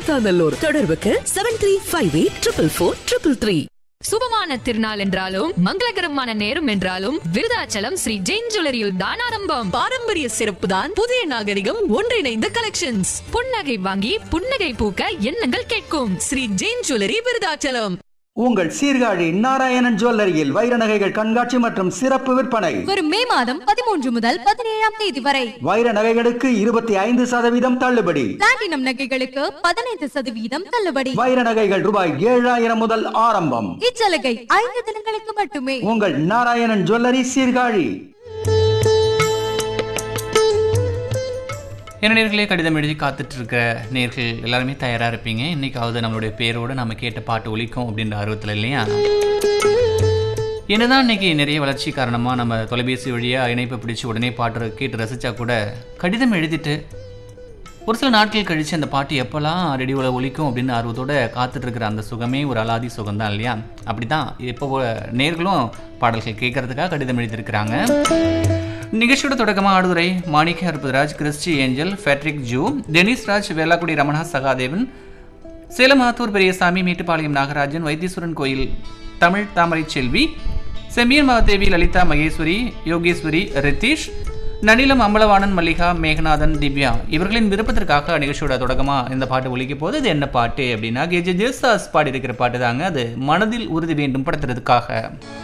கூத்தாநல்லூர் தொடர்புக்கு seven three five eight triple four triple three சுபமான திருநாள் என்றாலும் மங்களகரமான நேரம் என்றாலும் விருதாச்சலம் ஸ்ரீ ஜெயின் ஜுவல்லரியில் தான் ஆரம்பம் பாரம்பரிய சிறப்பு தான் புதிய நாகரிகம் ஒன்றிணைந்த கலெக்ஷன்ஸ் புன்னகை வாங்கி புன்னகை பூக்க எண்ணங்கள் கேட்கும் ஸ்ரீ ஜெயின் ஜுவல்லரி விருதாச்சலம் உங்கள் சீர்காழி நாராயணன் ஜுவல்லரியில் வைர நகைகள் கண்காட்சி மற்றும் சிறப்பு விற்பனை வரும் மே மாதம் பதிமூன்று முதல் பதினேழாம் தேதி வரை வைர நகைகளுக்கு இருபத்தி ஐந்து சதவீதம் தள்ளுபடி பிளாட்டினம் நகைகளுக்கு பதினைந்து சதவீதம் தள்ளுபடி வைர நகைகள் ரூபாய் ஏழாயிரம் முதல் ஆரம்பம் இச்சலுகை ஐந்து தினங்களுக்கு மட்டுமே உங்கள் நாராயணன் ஜுவல்லரி சீர்காழி என்ன நேர்களே கடிதம் எழுதி காத்துட்டு இருக்க நேர்கள் எல்லாருமே தயாராக இருப்பீங்க இன்னைக்காவது நம்மளுடைய பேரோடு நம்ம கேட்ட பாட்டு ஒலிக்கும் அப்படின்ற ஆர்வத்தில் இல்லையா என்னதான் இன்னைக்கு நிறைய வளர்ச்சி காரணமாக நம்ம தொலைபேசி வழியாக இணைப்பு பிடிச்சி உடனே பாட்டு கேட்டு ரசித்தா கூட கடிதம் எழுதிட்டு ஒரு சில நாட்கள் கழித்து அந்த பாட்டு எப்போல்லாம் ரெடியோவில் ஒலிக்கும் அப்படின்னு ஆர்வத்தோட காத்துட்டு இருக்கிற அந்த சுகமே ஒரு அலாதி சுகம் தான் இல்லையா அப்படி தான் இப்போ நேர்களும் பாடல்கள் கேட்கறதுக்காக கடிதம் எழுதியிருக்கிறாங்க நிகழ்ச்சியோட தொடக்கமாக Aduthurai Manikka Arputharaj Christy Angel Patrick ஜூ டெனிஸ் ராஜ் வெள்ளாக்குடி ரமணா சகாதேவன் சேலம் ஆத்தூர் பெரியசாமி மேட்டுப்பாளையம் நாகராஜன் வைத்தீஸ்வரன் கோயில் தமிழ் தாமரை செல்வி செம்பியன் மகாதேவி லலிதா மகேஸ்வரி யோகேஸ்வரி ரித்தீஷ் நனிலம் அம்பலவாணன் மல்லிகா மேகநாதன் திவ்யா இவர்களின் விருப்பத்திற்காக நிகழ்ச்சியோட தொடக்கமாக இந்த பாட்டு ஒலிக்க போது இது என்ன பாட்டு அப்படின்னா கேஜே ஜேசாஸ் பாடி இருக்கிற பாட்டு தாங்க அது மனதில் உறுதி வேண்டும் படுத்துறதுக்காக